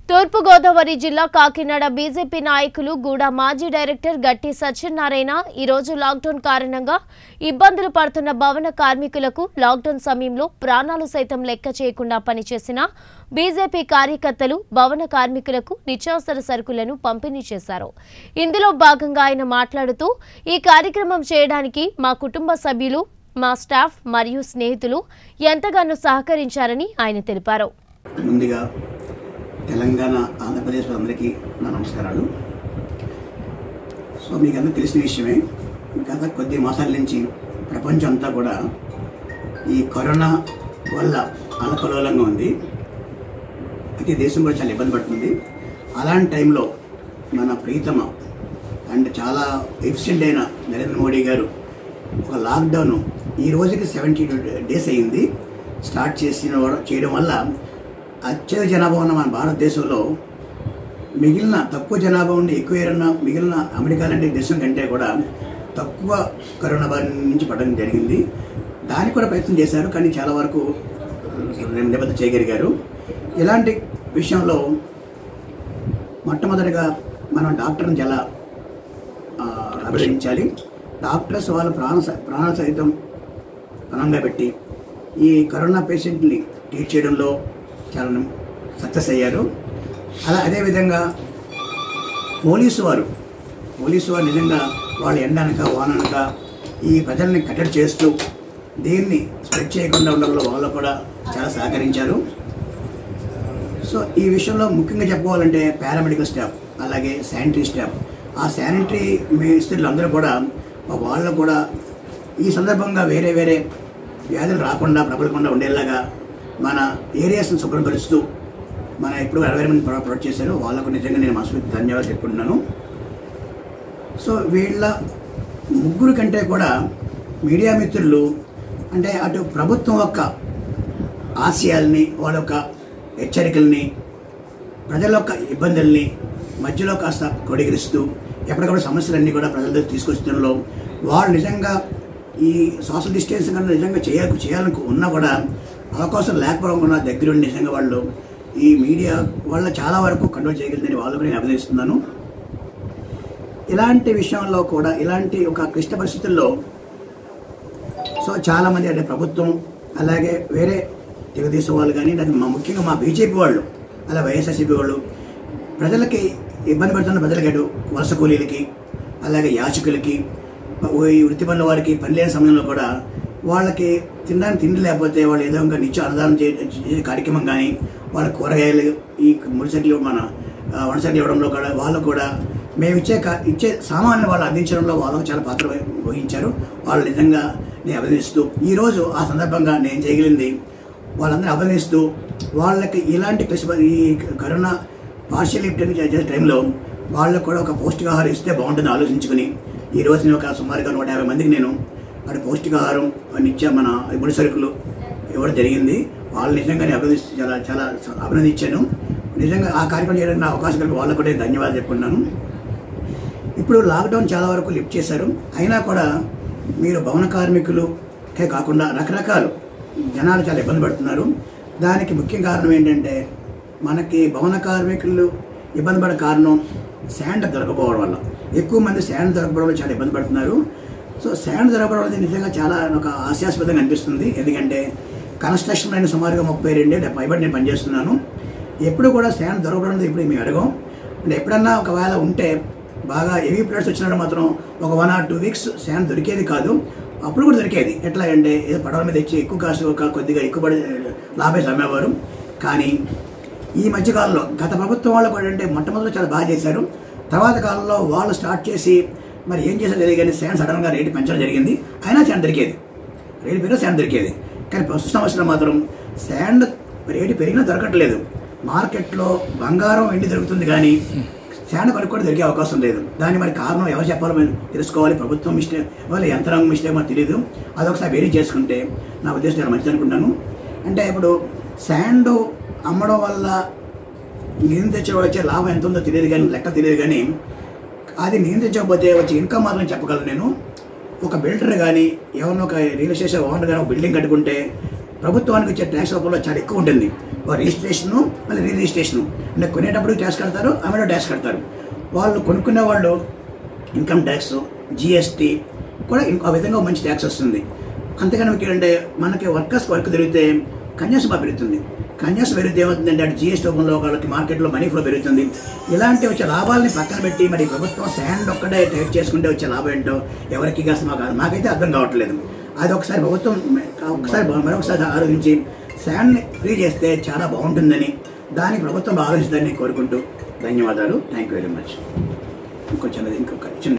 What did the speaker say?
తూర్పుగోదావరి జిల్లా కాకినాడ బీజేపీ నాయకులు గూడ మాజీ డైరెక్టర్ గట్టి సత్యనారాయణ ఈరోజు లాక్డౌన్ కారణంగా ఇబ్బందులు పడుతున్న భవన కార్మికులకు లాక్డౌన్ సమయంలో ప్రాణాలు సైతం లెక్క చేయకుండా పనిచేసిన బీజేపీ కార్యకర్తలు భవన కార్మికులకు నిత్యావసర సరుకులను పంపిణీ చేశారు ఇందులో భాగంగా ఆయన మాట్లాడుతూ ఈ కార్యక్రమం చేయడానికి మా కుటుంబ సభ్యులు మా స్టాఫ్ మరియు స్నేహితులు ఎంతగానో సహకరించారని ఆయన తెలిపారు ముందుగా తెలంగాణ ఆంధ్రప్రదేశ్ అందరికీ నా నమస్కారాలు సో మీకు అందరూ తెలిసిన విషయమే గత కొద్ది మాసాల నుంచి ప్రపంచం అంతా కూడా ఈ కరోనా వల్ల అలకలోలంగా ఉంది ప్రతి దేశం కూడా చాలా ఇబ్బంది పడుతుంది అలాంటి టైంలో మన ప్రీతమ అండ్ చాలా ఎఫిషియెంట్ అయిన నరేంద్ర మోడీ గారు ఒక లాక్డౌన్ ఈ రోజుకి సెవెంటీ టూ డేస్ అయింది స్టార్ట్ చేసిన చేయడం వల్ల అత్యధిక జనాభా ఉన్న మన భారతదేశంలో మిగిలిన తక్కువ జనాభా ఉండి ఎక్కువ ఏరన్న మిగిలిన అమెరికా లాంటి దేశం కంటే కూడా తక్కువ కరోనా బారి నుంచి పడడం జరిగింది దానికి కూడా ప్రయత్నం చేశారు కానీ చాలా వరకు నిబద్ధ చేయగలిగారు ఇలాంటి విషయంలో మొట్టమొదటిగా మనం డాక్టర్ని చాలా ఆ, అభినందించాలి డాక్టర్స్ వాళ్ళ ప్రాణ స- ప్రాణ సహితం పణంగా పెట్టి ఈ కరోనా పేషెంట్ని ట్రీట్ చేయడంలో చాలా సక్సెస్ అయ్యారు అలా అదేవిధంగా పోలీసు వారు పోలీసు వారు నిజంగా వాళ్ళు ఎండనక వాననక ఈ ప్రజల్ని కట్టడి చేస్తూ దీన్ని స్ప్రెడ్ చేయకుండా ఉండడంలో వాళ్ళు కూడా చాలా సహకరించారు సో ఈ విషయంలో ముఖ్యంగా చెప్పుకోవాలంటే పారామెడికల్ స్టాఫ్ అలాగే శానిటరీ స్టాఫ్ ఆ శానిటరీ మినిస్టర్లు అందరూ కూడా వాళ్ళు కూడా ఈ సందర్భంగా వేరే వేరే వ్యాధులు రాకుండా ప్రబలకుండా ఉండేలాగా మన ఏరియాస్ని శుభ్రపరుస్తూ మన ఇప్పుడు అరవై మంది ప్రొ- ప్రొడక్ట్ చేశారు వాళ్ళకు నిజంగా నేను మనస్ఫూర్తి ధన్యవాదాలు చెప్పుకుంటున్నాను సో వీళ్ళ ముగ్గురు కంటే కూడా మీడియా మిత్రులు అంటే అటు ప్రభుత్వం యొక్క ఆశయాల్ని వాళ్ళ యొక్క హెచ్చరికల్ని ప్రజల యొక్క ఇబ్బందుల్ని మధ్యలో కాస్త కొడిగిరిస్తూ ఎప్పటికప్పుడు సమస్యలన్నీ కూడా ప్రజల దగ్గర తీసుకొచ్చడంలో వాళ్ళు నిజంగా ఈ సోషల్ డిస్టెన్స్ కన్నా నిజంగా చేయ చేయాలని ఉన్నా కూడా అవకాశం లేకపోవడం దగ్గరుండి నిజంగా వాళ్ళు ఈ మీడియా వాళ్ళ చాలా వరకు కంట్రోల్ చేయగలిగిందని వాళ్ళు కూడా నేను అభినందిస్తున్నాను ఇలాంటి విషయంలో కూడా ఇలాంటి ఒక క్లిష్ట పరిస్థితుల్లో సో చాలామంది అంటే ప్రభుత్వం అలాగే వేరే తెలుగుదేశం వాళ్ళు కానీ లేదా మా ముఖ్యంగా మా బీజేపీ వాళ్ళు అలా వైఎస్ఆర్సీపీ వాళ్ళు ప్రజలకి ఇబ్బంది పడుతున్న ప్రజలకి అటు వలస కూలీలకి అలాగే యాచకులకి ఈ వృత్తి పనుల వారికి పని లేని సమయంలో కూడా వాళ్ళకి తినడానికి తిండి లేకపోతే వాళ్ళు ఏదో ఇంకా నిత్య అన్నదానం చే చేసే కార్యక్రమం కానీ వాళ్ళ కూరగాయలు ఈ ముడిసెట్లు మన ఆ, వనసెట్లు ఇవ్వడంలో కూడా వాళ్ళు కూడా మేము ఇచ్చే కా- ఇచ్చే సామాన్లు వాళ్ళు అందించడంలో వాళ్ళకు చాలా పాత్ర వహి- వహించారు వాళ్ళు నిజంగా నేను అభినందిస్తూ ఈరోజు ఆ సందర్భంగా నేను చేయగలిగింది వాళ్ళందరూ అభినందిస్తూ వాళ్ళకి ఇలాంటి క్లిష్ట ఈ కరోనా పార్షియల్ లిఫ్టింగ్ చేసే టైంలో వాళ్ళకు కూడా ఒక పౌష్టికాహారం ఇస్తే బాగుంటుంది ఆలోచించుకుని ఈ రోజు నేను ఒక సుమారుగా నూట యాభై మందికి నేను అటు పౌష్టికాహారం నిత్య మన ముడి సరుకులు ఇవ్వడం జరిగింది వాళ్ళు నిజంగానే అభినందిస్తూ చాలా చాలా అభినందించాను నిజంగా ఆ కార్యక్రమం చేయడానికి నా అవకాశం కలిపి వాళ్ళకు కూడా నేను ధన్యవాదాలు చెప్పుకున్నాను ఇప్పుడు లాక్డౌన్ చాలా వరకు లిఫ్ట్ చేశారు అయినా కూడా మీరు భవన కార్మికులుకే కాకుండా రకరకాలు జనాలు చాలా ఇబ్బంది పడుతున్నారు దానికి ముఖ్య కారణం ఏంటంటే మనకి భవన కార్మికులు ఇబ్బంది పడే కారణం శాండ్ దొరకపోవడం వల్ల ఎక్కువ మంది శాండ్ దొరకపోవడం వల్ల చాలా ఇబ్బంది పడుతున్నారు సో శాండ్ దొరకపోవడం అనేది నిజంగా చాలా ఒక హాస్యాస్పదంగా అనిపిస్తుంది ఎందుకంటే కన్స్ట్రక్షన్ అయిన సుమారుగా ముప్పై రెండే పైబడి నేను పనిచేస్తున్నాను ఎప్పుడు కూడా శాండ్ దొరకడం అనేది ఇప్పుడు మేము అడగం అంటే ఎప్పుడన్నా ఒకవేళ ఉంటే బాగా హెవీ ప్లేట్స్ వచ్చినప్పుడు మాత్రం ఒక one or two weeks sand దొరికేది కాదు అప్పుడు కూడా దొరికేది ఎట్లా అంటే ఏదో పడవల మీద ఇచ్చి ఎక్కువ కాస్ట్ ఒక కొద్దిగా ఎక్కువ పడి లాభేసి అమ్మేవారు కానీ ఈ మధ్యకాలంలో గత ప్రభుత్వం వాళ్ళు కూడా అంటే మొట్టమొదటి చాలా బాగా చేశారు తర్వాత కాలంలో వాళ్ళు స్టార్ట్ చేసి మరి ఏం చేశారు తెలియదు కానీ శాండ్ సడన్గా రేటు పెంచడం జరిగింది అయినా శాండ్ దొరికేది రేటు పెరిగినా శాండ్ దొరికేది కానీ ప్రస్తుత సంవత్సరం మాత్రం శాండ్ రేటు పెరిగినా దొరకట్లేదు మార్కెట్లో బంగారం వెండి దొరుకుతుంది కానీ శాండ్ కొనుక్కొని దొరికే అవకాశం లేదు దాని మరి కారణం ఎవరు చెప్పాలో మనం తెలుసుకోవాలి ప్రభుత్వం మిస్టేక్ వాళ్ళ యంత్రాంగం మిస్టేక్ మనకు తెలియదు అదొకసారి వేరీ చేసుకుంటే నా ఉద్దేశం చాలా మంచిది అనుకుంటాను అంటే ఇప్పుడు శాండ్ అమ్మడం వల్ల నియంత్రించే వచ్చే లాభం ఎంత ఉందో తెలియదు కానీ లెక్క తెలియదు కానీ అది నియంత్రించకపోతే వచ్చే ఇన్కమ్ మాత్రం చెప్పగలను నేను ఒక బిల్డర్ కానీ ఎవరినో ఒక రియల్ ఎస్టేట్ ఓనర్ కానీ ఒక బిల్డింగ్ కట్టుకుంటే ప్రభుత్వానికి వచ్చే ట్యాక్స్ రూపంలో చాలా ఎక్కువ ఉంటుంది ఒక రిజిస్ట్రేషను మళ్ళీ రీ రిజిస్ట్రేషను అంటే కొనేటప్పుడు ట్యాక్స్ కడతారు అమ్మేటప్పుడు ట్యాక్స్ కడతారు వాళ్ళు కొనుక్కునే వాళ్ళు ఇన్కమ్ ట్యాక్స్ జిఎస్టీ కూడా ఇంకో విధంగా మంచి ట్యాక్స్ వస్తుంది అంతేగాని మీకు ఏంటంటే మనకి వర్కర్స్ వర్క్ దొరికితే కన్యాసం పెరుగుతుంది కన్యాసం పెరిగితే ఏమవుతుందంటే అటు జిఎస్టీ రూపంలో వాళ్ళకి మార్కెట్లో మనీ ఫ్లో పెరుగుతుంది ఇలాంటి వచ్చే లాభాలని పక్కన పెట్టి మరి ప్రభుత్వం శాండ్ ఒక్కడే టైప్ చేసుకుంటే వచ్చే లాభం ఏంటో ఎవరికి కాస్త మాకు మాకైతే అర్థం కావట్లేదు అది ఒకసారి ప్రభుత్వం ఒకసారి మరొకసారి ఆలోచించి శాండ్ని ఫ్రీ చేస్తే చాలా బాగుంటుందని దానికి ప్రభుత్వం ఆలోచిస్తుందని కోరుకుంటూ ధన్యవాదాలు థ్యాంక్ యూ వెరీ మచ్ ఇంకో చిన్నది ఇంకొక చిన్న